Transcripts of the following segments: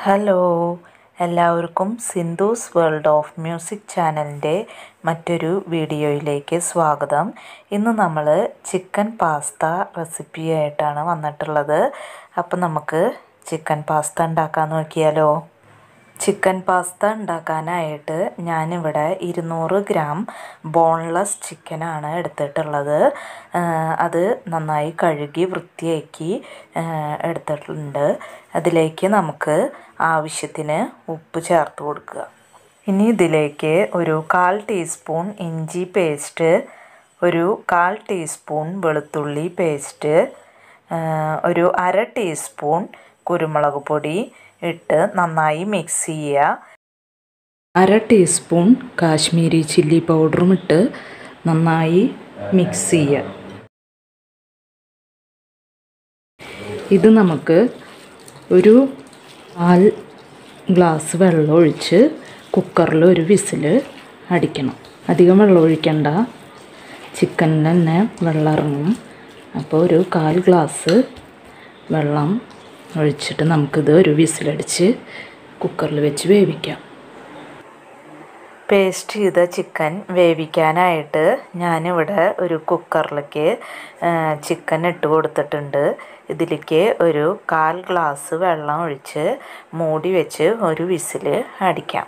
hello എല്ലാവർക്കും Sindhu's world of music ചാനലിൻ്റെ മറ്റൊരു വീഡിയോയിലേക്ക് സ്വാഗതം ഇന്ന് നമ്മൾ ചിക്കൻ പാസ്ത റെസിപ്പിയായിട്ടാണ് വന്നിട്ടുള്ളത് അപ്പം നമുക്ക് ചിക്കൻ പാസ്ത ഉണ്ടാക്കാൻ നോക്കിയാലോ ചിക്കൻ പാസ്ത ഉണ്ടാക്കാനായിട്ട് ഞാനിവിടെ ഇരുന്നൂറ് ഗ്രാം ബോൺലെസ് ചിക്കനാണ് എടുത്തിട്ടുള്ളത് അത് നന്നായി കഴുകി വൃത്തിയാക്കി എടുത്തിട്ടുണ്ട് അതിലേക്ക് നമുക്ക് ആവശ്യത്തിന് ഉപ്പ് ചേർത്ത് കൊടുക്കുക ഇനി ഇതിലേക്ക് ഒരു കാൽ ടീസ്പൂൺ ഇഞ്ചി പേസ്റ്റ് ഒരു കാൽ ടീസ്പൂൺ വെളുത്തുള്ളി പേസ്റ്റ് ഒരു അര ടീസ്പൂൺ കുരുമുളക് പൊടി ഇട്ട് നന്നായി മിക്സ് ചെയ്യുക അര ടീസ്പൂൺ കാശ്മീരി ചില്ലി പൗഡറും ഇട്ട് നന്നായി മിക്സ് ചെയ്യുക ഇത് നമുക്ക് ഒരു കാൽ ഗ്ലാസ് വെള്ളം ഒഴിച്ച് കുക്കറിൽ ഒരു വിസിൽ അടിക്കണം അധികം വെള്ളം ഒഴിക്കണ്ട ചിക്കനിൽ തന്നെ വെള്ളം ഇറങ്ങും അപ്പോൾ ഒരു കാൽ ഗ്ലാസ് വെള്ളം ഒഴിച്ചിട്ട് നമുക്കിത് ഒരു വിസിലടിച്ച് കുക്കറിൽ വെച്ച് വേവിക്കാം പേസ്റ്റ് ചെയ്ത ചിക്കൻ വേവിക്കാനായിട്ട് ഞാനിവിടെ ഒരു കുക്കറിലേക്ക് ചിക്കൻ ഇട്ട് കൊടുത്തിട്ടുണ്ട് ഇതിലേക്ക് ഒരു കാൽ ഗ്ലാസ് വെള്ളം ഒഴിച്ച് മൂടി വെച്ച് ഒരു വിസിൽ അടിക്കാം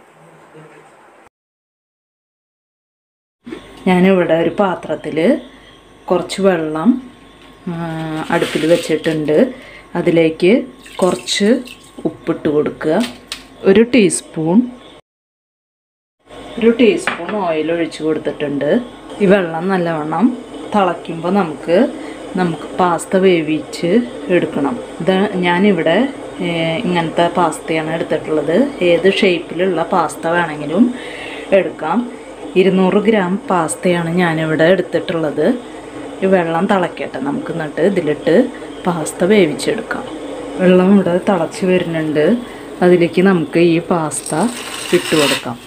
ഞാനിവിടെ ഒരു പാത്രത്തിൽ കുറച്ച് വെള്ളം അടുപ്പിൽ വെച്ചിട്ടുണ്ട് അതിലേക്ക് കുറച്ച് ഉപ്പിട്ട് കൊടുക്കുക ഒരു ടീസ്പൂൺ ഒരു ടീസ്പൂൺ ഓയിൽ ഒഴിച്ച് കൊടുത്തിട്ടുണ്ട് ഈ വെള്ളം നല്ലവണ്ണം തിളയ്ക്കുമ്പോൾ നമുക്ക് നമുക്ക് പാസ്ത വേവിച്ച് എടുക്കണം ഇത് ഞാനിവിടെ ഇങ്ങനത്തെ പാസ്തയാണ് എടുത്തിട്ടുള്ളത് ഏത് ഷേപ്പിലുള്ള പാസ്ത വേണമെങ്കിലും എടുക്കാം ഇരുന്നൂറ് ഗ്രാം പാസ്തയാണ് ഞാനിവിടെ എടുത്തിട്ടുള്ളത് ഈ വെള്ളം തിളയ്ക്കട്ടെ നമുക്ക് എന്നിട്ട് ഇതിലിട്ട് പാസ്ത വേവിച്ചെടുക്കാം വെള്ളം ഇവിടെ തിളച്ച് വരുന്നുണ്ട് അതിലേക്ക് നമുക്ക് ഈ പാസ്ത ഇട്ട് കൊടുക്കാം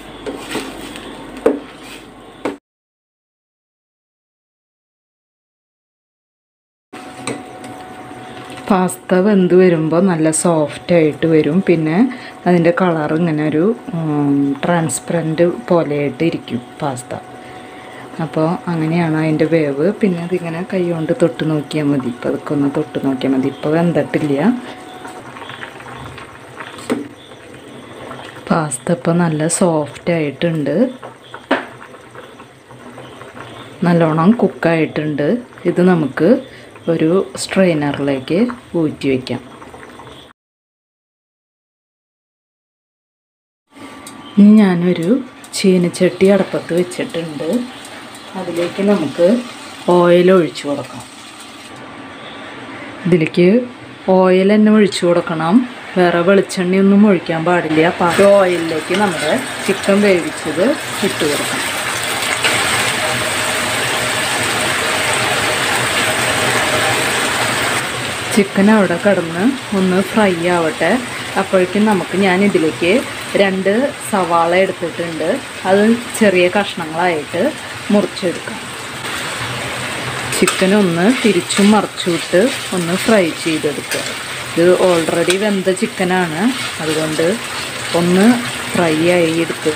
പാസ്ത വെന്ത് വരുമ്പോൾ നല്ല സോഫ്റ്റ് ആയിട്ട് വരും പിന്നെ അതിൻ്റെ കളർ ഇങ്ങനെ ഒരു ട്രാൻസ്പെറൻറ്റ് പോലെയായിട്ട് ഇരിക്കും പാസ്ത അപ്പോൾ അങ്ങനെയാണ് അതിൻ്റെ വേവ് പിന്നെ അതിങ്ങനെ കൈ കൊണ്ട് തൊട്ട് നോക്കിയാൽ മതി ഇപ്പോൾ അതൊക്കെ ഒന്ന് തൊട്ട് നോക്കിയാൽ മതി ഇപ്പോൾ വെന്തിട്ടില്ല പാസ്ത ഇപ്പോൾ നല്ല സോഫ്റ്റ് ആയിട്ടുണ്ട് നല്ലോണം കുക്കായിട്ടുണ്ട് ഇത് നമുക്ക് ഒരു സ്ട്രെയിനറിലേക്ക് ഊറ്റി വയ്ക്കാം ഇനി ഞാനൊരു ചീനച്ചട്ടി അടപ്പത്ത് വെച്ചിട്ടുണ്ട് അതിലേക്ക് നമുക്ക് ഓയിൽ ഒഴിച്ചു കൊടുക്കാം ഇതിലേക്ക് ഓയിൽ തന്നെ ഒഴിച്ചു കൊടുക്കണം വേറെ വെളിച്ചെണ്ണയൊന്നും ഒഴിക്കാൻ പാടില്ല അപ്പോൾ ഓയിലിലേക്ക് നമ്മുടെ ചിക്കൻ വേവിച്ചത് ഇട്ട് കൊടുക്കാം ചിക്കൻ അവിടെ കിടന്ന് ഒന്ന് ഫ്രൈ ആവട്ടെ അപ്പോഴേക്കും നമുക്ക് ഞാൻ ഇതിലേക്ക് രണ്ട് സവാള എടുത്തിട്ടുണ്ട് അത് ചെറിയ കഷ്ണങ്ങളായിട്ട് മുറിച്ചെടുക്കാം ചിക്കൻ ഒന്ന് തിരിച്ചും മറിച്ചുവിട്ട് ഒന്ന് ഫ്രൈ ചെയ്തെടുക്കുക ഇത് ഓൾറെഡി വെന്ത ചിക്കനാണ് അതുകൊണ്ട് ഒന്ന് ഫ്രൈ ആയി എടുക്കുക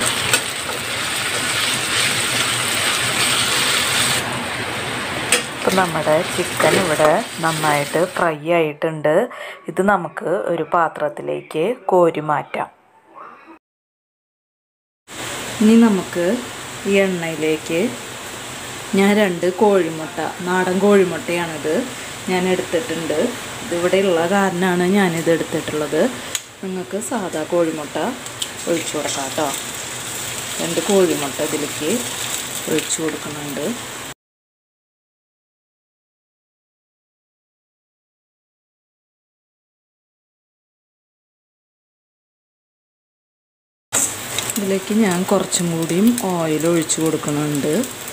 ഇപ്പം നമ്മുടെ ചിക്കൻ ഇവിടെ നന്നായിട്ട് ഫ്രൈ ആയിട്ടുണ്ട് ഇത് നമുക്ക് ഒരു പാത്രത്തിലേക്ക് കോരി മാറ്റാം ഇനി നമുക്ക് ഈ എണ്ണയിലേക്ക് ഞാൻ രണ്ട് കോഴിമുട്ട നാടൻ കോഴിമുട്ടയാണിത് ഞാൻ എടുത്തിട്ടുണ്ട് ഇതിവിടെ ഉള്ള കാരണമാണ് ഞാനിത് എടുത്തിട്ടുള്ളത് നിങ്ങൾക്ക് സാധാ കോഴിമുട്ട ഒഴിച്ചു കൊടുക്കാം കേട്ടോ രണ്ട് കോഴിമുട്ട ഇതിലേക്ക് ഒഴിച്ചു കൊടുക്കുന്നുണ്ട് ഇതിലേക്ക് ഞാൻ കുറച്ചും കൂടിയും ഓയിൽ ഒഴിച്ചു കൊടുക്കുന്നുണ്ട്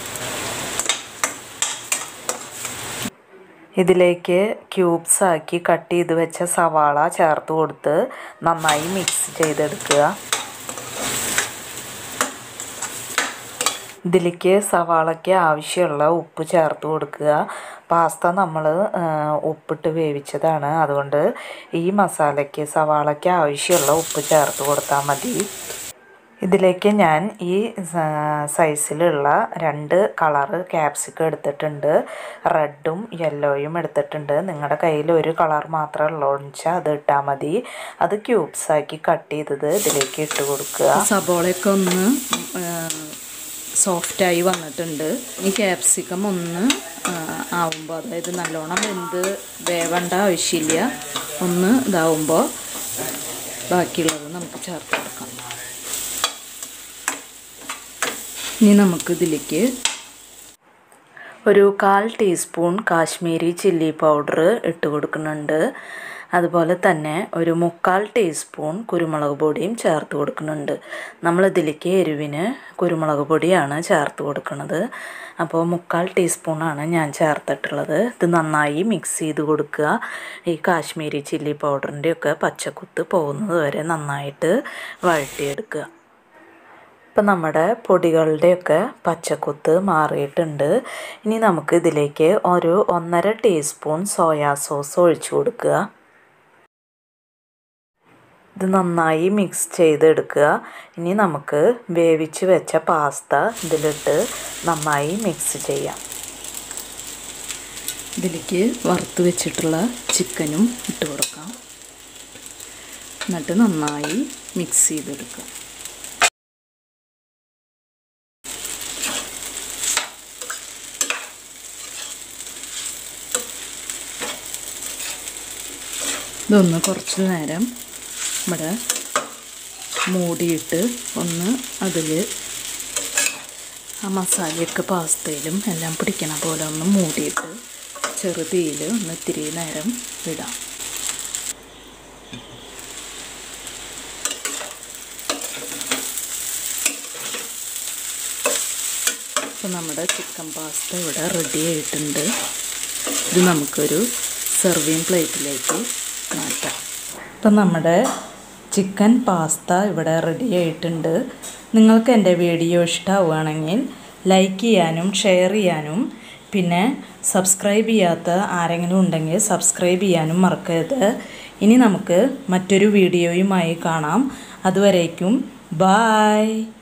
ഇതിലേക്ക് ക്യൂബ്സ് ആക്കി കട്ട് ചെയ്ത് വെച്ച സവാള ചേർത്ത് കൊടുത്ത് നന്നായി മിക്സ് ചെയ്തെടുക്കുക ഇതിലേക്ക് സവാളയ്ക്ക് ആവശ്യമുള്ള ഉപ്പ് ചേർത്ത് കൊടുക്കുക പാസ്ത നമ്മൾ ഉപ്പിട്ട് വേവിച്ചതാണ് അതുകൊണ്ട് ഈ മസാലയ്ക്ക് സവാളയ്ക്ക് ആവശ്യമുള്ള ഉപ്പ് ചേർത്ത് കൊടുത്താൽ മതി ഇതിലേക്ക് ഞാൻ ഈ സൈസിലുള്ള രണ്ട് കളറ് ക്യാപ്സിക്കം എടുത്തിട്ടുണ്ട് റെഡും യെല്ലോയും എടുത്തിട്ടുണ്ട് നിങ്ങളുടെ കയ്യിൽ ഒരു കളർ മാത്രമേ ഉള്ളൂന്ന് വെച്ചാൽ അത് ഇട്ടാൽ മതി അത് ക്യൂബ്സാക്കി കട്ട് ചെയ്തത് ഇതിലേക്ക് ഇട്ട് കൊടുക്കുക സബോളയൊക്കെ ഒന്ന് സോഫ്റ്റായി വന്നിട്ടുണ്ട് ഈ ക്യാപ്സിക്കം ഒന്ന് ആവുമ്പോൾ അതായത് നല്ലോണം വെന്ത് വേവേണ്ട ആവശ്യമില്ല ഒന്ന് ഇതാവുമ്പോൾ ബാക്കിയുള്ളത് നമുക്ക് ചേർത്ത് കൊടുക്കാം ഇനി നമുക്ക് ഇതിലേക്ക് ഒരു കാൽ ടീസ്പൂൺ കാശ്മീരി ചില്ലി പൗഡർ ഇട്ട് കൊടുക്കുന്നുണ്ട് അതുപോലെ തന്നെ ഒരു മുക്കാൽ ടീസ്പൂൺ കുരുമുളക് പൊടിയും ചേർത്ത് കൊടുക്കുന്നുണ്ട് നമ്മളിതിലേക്ക് എരിവിന് കുരുമുളക് പൊടിയാണ് ചേർത്ത് കൊടുക്കുന്നത് അപ്പോൾ മുക്കാൽ ടീസ്പൂണാണ് ഞാൻ ചേർത്തിട്ടുള്ളത് ഇത് നന്നായി മിക്സ് ചെയ്ത് കൊടുക്കുക ഈ കാശ്മീരി ചില്ലി പൗഡറിൻ്റെയൊക്കെ പച്ചക്കുത്ത് പോകുന്നത് വരെ നന്നായിട്ട് വഴട്ടിയെടുക്കുക ഇപ്പം നമ്മുടെ പൊടികളുടെയൊക്കെ പച്ചക്കുത്ത് മാറിയിട്ടുണ്ട് ഇനി നമുക്ക് ഇതിലേക്ക് ഒരു ഒന്നര ടീസ്പൂൺ സോയാ സോസ് ഒഴിച്ചു കൊടുക്കുക ഇത് നന്നായി മിക്സ് ചെയ്തെടുക്കുക ഇനി നമുക്ക് വേവിച്ച് വെച്ച പാസ്ത ഇതിലിട്ട് നന്നായി മിക്സ് ചെയ്യാം ഇതിലേക്ക് വറുത്ത് വെച്ചിട്ടുള്ള ചിക്കനും ഇട്ട് കൊടുക്കാം എന്നിട്ട് നന്നായി മിക്സ് ചെയ്തെടുക്കുക ഇതൊന്ന് കുറച്ച് നേരം ഇവിടെ മൂടിയിട്ട് ഒന്ന് അതിൽ ആ മസാലയൊക്കെ പാസ്തയിലും എല്ലാം പിടിക്കണ പോലെ ഒന്ന് മൂടിയിട്ട് ചെറുതീയിൽ ഒന്ന് ഇത്തിരി നേരം ഇടാം അപ്പോൾ നമ്മുടെ ചിക്കൻ പാസ്ത ഇവിടെ റെഡി ആയിട്ടുണ്ട് ഇത് നമുക്കൊരു സെർവിങ് പ്ലേറ്റിലേക്ക് മാറ്റാം ഇപ്പം നമ്മുടെ ചിക്കൻ പാസ്ത ഇവിടെ റെഡി ആയിട്ടുണ്ട് നിങ്ങൾക്ക് എൻ്റെ വീഡിയോ ഇഷ്ടമാവുകയാണെങ്കിൽ ലൈക്ക് ചെയ്യാനും ഷെയർ ചെയ്യാനും പിന്നെ സബ്സ്ക്രൈബ് ചെയ്യാത്ത ആരെങ്കിലും ഉണ്ടെങ്കിൽ സബ്സ്ക്രൈബ് ചെയ്യാനും മറക്കരുത് ഇനി നമുക്ക് മറ്റൊരു വീഡിയോയുമായി കാണാം അതുവരേക്കും ബായ്